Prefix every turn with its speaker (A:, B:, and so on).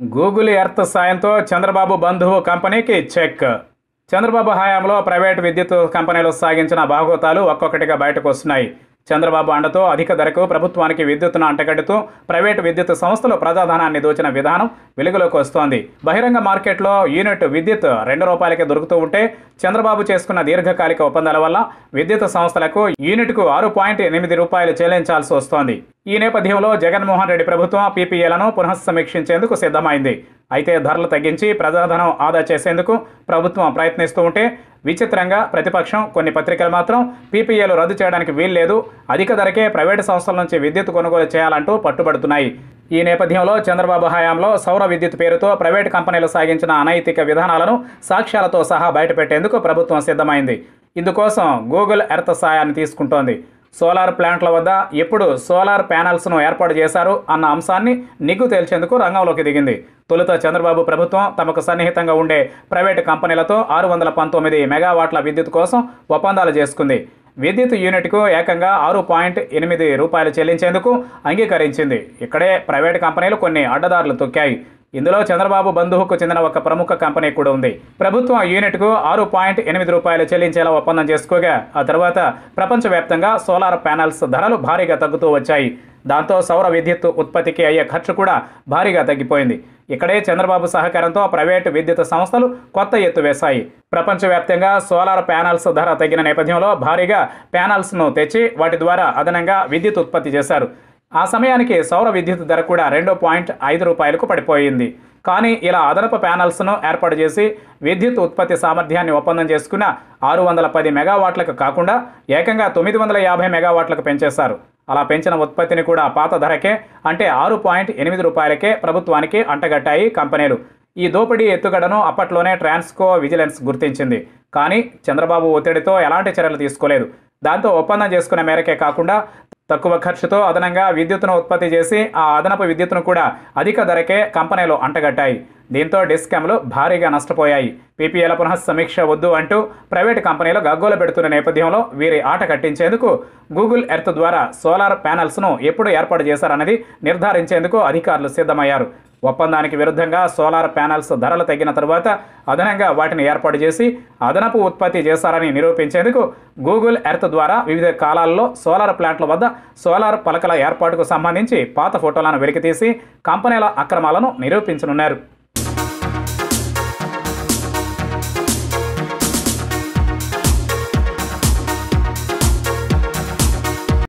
A: Google earth సాయంతో చంద్రబాబు బంధువు కంపెనీకి చెక్ చంద్రబాబు హయాంలో ప్రైవేట్ విద్యుత్ కంపెనీలు సాగించిన బాగోతాలు ఒక్కొక్కటిగా బయటకు వస్తున్నాయి చంద్రబాబు అండతో అధిక ధరకు ప్రభుత్వానికి విద్యుత్తును అంటగడుతూ ప్రైవేటు విద్యుత్ సంస్థలు ప్రజాధనాన్ని దోచిన విధానం వెలుగులోకి వస్తోంది బహిరంగ మార్కెట్లో యూనిట్ విద్యుత్ రెండు రూపాయలకి దొరుకుతూ ఉంటే చంద్రబాబు చేసుకున్న దీర్ఘకాలిక ఒప్పందాల వల్ల విద్యుత్ సంస్థలకు యూనిట్కు ఆరు పాయింట్ ఎనిమిది రూపాయలు చెల్లించాల్సి వస్తోంది ఈ నేపథ్యంలో జగన్మోహన్ రెడ్డి ప్రభుత్వం పీపీఏలను పునఃసమీక్షించేందుకు సిద్ధమైంది అయితే ధరలు తగ్గించి ప్రజాధనం ఆదా చేసేందుకు ప్రభుత్వం ప్రయత్నిస్తూ ఉంటే విచిత్రంగా ప్రతిపక్షం కొన్ని పత్రికలు మాత్రం పీపీఏలు రద్దు చేయడానికి వీల్లేదు అధిక ధరకే ప్రైవేటు సంస్థల నుంచి విద్యుత్ కొనుగోలు చేయాలంటూ పట్టుబడుతున్నాయి ఈ నేపథ్యంలో చంద్రబాబు హయాంలో సౌర విద్యుత్ పేరుతో ప్రైవేటు కంపెనీలు సాగించిన అనైతిక విధానాలను సాక్ష్యాలతో సహా బయటపెట్టేందుకు ప్రభుత్వం సిద్ధమైంది ఇందుకోసం గూగుల్ ఎర్త్ సాయాన్ని తీసుకుంటోంది సోలార్ ప్లాంట్ల వద్ద ఎప్పుడు సోలార్ ప్యానల్స్ను ఏర్పాటు చేశారు అన్న అంశాన్ని నిగ్గు తేల్చేందుకు రంగంలోకి దిగింది తొలుత చంద్రబాబు ప్రభుత్వం తమకు సన్నిహితంగా ఉండే ప్రైవేటు కంపెనీలతో ఆరు వందల పంతొమ్మిది మెగావాట్ల విద్యుత్ కోసం ఒప్పందాలు చేసుకుంది విద్యుత్ యూనిట్కు ఏకంగా ఆరు పాయింట్ ఎనిమిది రూపాయలు చెల్లించేందుకు అంగీకరించింది ఇక్కడే ప్రైవేటు కంపెనీలు కొన్ని అడ్డదారులు తొక్కాయి ఇందులో చంద్రబాబు బంధువుకు చెందిన ఒక ప్రముఖ కంపెనీ కూడా ఉంది ప్రభుత్వం యూనిట్కు ఆరు పాయింట్ ఎనిమిది రూపాయలు చెల్లించేలా ఒప్పందం చేసుకోగా ఆ తర్వాత ప్రపంచవ్యాప్తంగా సోలార్ ప్యానల్స్ ధరలు భారీగా తగ్గుతూ వచ్చాయి దాంతో సౌర విద్యుత్ ఉత్పత్తికి అయ్యే ఖర్చు కూడా భారీగా తగ్గిపోయింది ఇక్కడే చంద్రబాబు సహకారంతో ప్రైవేటు విద్యుత్ సంస్థలు కొత్త ఎత్తు వేశాయి ప్రపంచవ్యాప్తంగా సోలార్ ప్యానల్స్ ధర తగ్గిన నేపథ్యంలో భారీగా ప్యానల్స్ను తెచ్చి వాటి ద్వారా అదనంగా విద్యుత్ ఉత్పత్తి చేశారు ఆ సమయానికి సౌర విద్యుత్ ధర కూడా రెండు పాయింట్ ఐదు రూపాయలకు పడిపోయింది కానీ ఇలా అదనపు ప్యానల్స్ను ఏర్పాటు చేసి విద్యుత్ ఉత్పత్తి సామర్థ్యాన్ని ఒప్పందం చేసుకున్న ఆరు వందల పది మెగావాట్లకు కాకుండా ఏకంగా తొమ్మిది వందల యాభై మెగావాట్లకు పెంచేశారు అలా పెంచిన ఉత్పత్తిని కూడా పాత ధరకే అంటే ఆరు పాయింట్ ఎనిమిది రూపాయలకే ప్రభుత్వానికి అంటగట్టాయి కంపెనీలు ఈ దోపిడీ ఎత్తుగడను అప్పట్లోనే ట్రాన్స్కో విజిలెన్స్ గుర్తించింది కానీ చంద్రబాబు ఒత్తిడితో ఎలాంటి చర్యలు తీసుకోలేదు దాంతో ఒప్పందం చేసుకున్న మేరకే కాకుండా తక్కువ ఖర్చుతో అదనంగా విద్యుత్తును ఉత్పత్తి చేసి ఆ అదనపు విద్యుత్తును కూడా అధిక ధరకే కంపెనీలు అంటగట్టాయి దీంతో డిస్కామ్లు భారీగా నష్టపోయాయి పీపీఎల పునః సమీక్ష వద్దు అంటూ ప్రైవేటు కంపెనీలు గగ్గోలు పెడుతున్న నేపథ్యంలో వీరి ఆట కట్టించేందుకు గూగుల్ ఎర్త్ ద్వారా సోలార్ ప్యానల్స్ను ఎప్పుడు ఏర్పాటు చేశారన్నది నిర్ధారించేందుకు అధికారులు సిద్ధమయ్యారు ఒప్పందానికి విరుద్ధంగా సోలార్ ప్యానల్స్ ధరలు తగ్గిన తరువాత అదనంగా వాటిని ఏర్పాటు చేసి అదనపు ఉత్పత్తి చేశారని నిరూపించేందుకు గూగుల్ ఎర్త్ ద్వారా వివిధ కాలాల్లో సోలార్ ప్లాంట్ల వద్ద సోలార్ పలకల ఏర్పాటుకు సంబంధించి పాత ఫోటోలను వెలికితీసి కంపెనీల అక్రమాలను నిరూపించనున్నారు